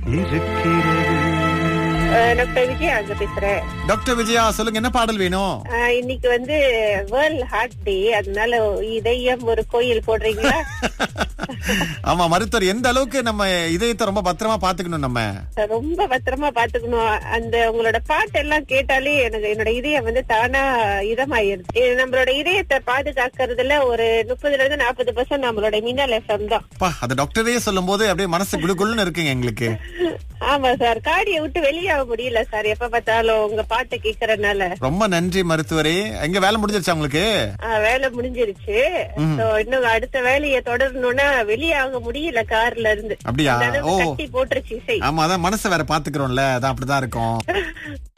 இருக்கிறது அஹ் டாக்டர் விஜயா அங்க பேசுறேன் டாக்டர் விஜயா சொல்லுங்க என்ன பாடல் வேணும் அஹ் இன்னைக்கு வந்து வேர்ல்ட் ஹார்ட் டே அதனால இதயம் ஒரு கோயில் போடுறீங்களா ஆமா மருத்துவர் எந்த அளவுக்கு நம்ம இதயத்தை ரொம்ப பத்திரமா பாத்துக்கணும் நம்ம ரொம்ப பத்திரமா பாத்துக்கணும் அந்த உங்களோட பாட்டு எல்லாம் கேட்டாலே எனக்கு என்னோட இதயம் வந்து தானா இதமாயிருது இது நம்மளோட இதயத்தை பாதுகாக்கிறதுல ஒரு முப்பதுல இருந்து நாற்பது பர்சன்ட் நம்மளோட மின்னல் எஃப்எம் தான் அப்பா அது டாக்டரே சொல்லும் போது அப்படியே மனசு குளுகுள்னு இருக்குங்க எங்களுக்கு ஆமா சார் காடியை விட்டு வெளியாக முடியல சார் எப்ப பார்த்தாலும் உங்க பாட்டை கேக்குறதுனால ரொம்ப நன்றி மருத்துவரே எங்க வேலை முடிஞ்சிருச்சா உங்களுக்கு ஆஹ் வேலை முடிஞ்சிருச்சு So, இன்னும் அடுத்த வேலையை தொடரணும்னா வெளியாக முடியல கார்ல இருந்து அப்படியா? அந்த அளவுக்கு ஓ. கட்டி போட்டுருச்சு இசை ஆமா அதான் மனசை வேற பாத்துக்கிறோம்ல அதான் அப்படிதான் இருக்கும்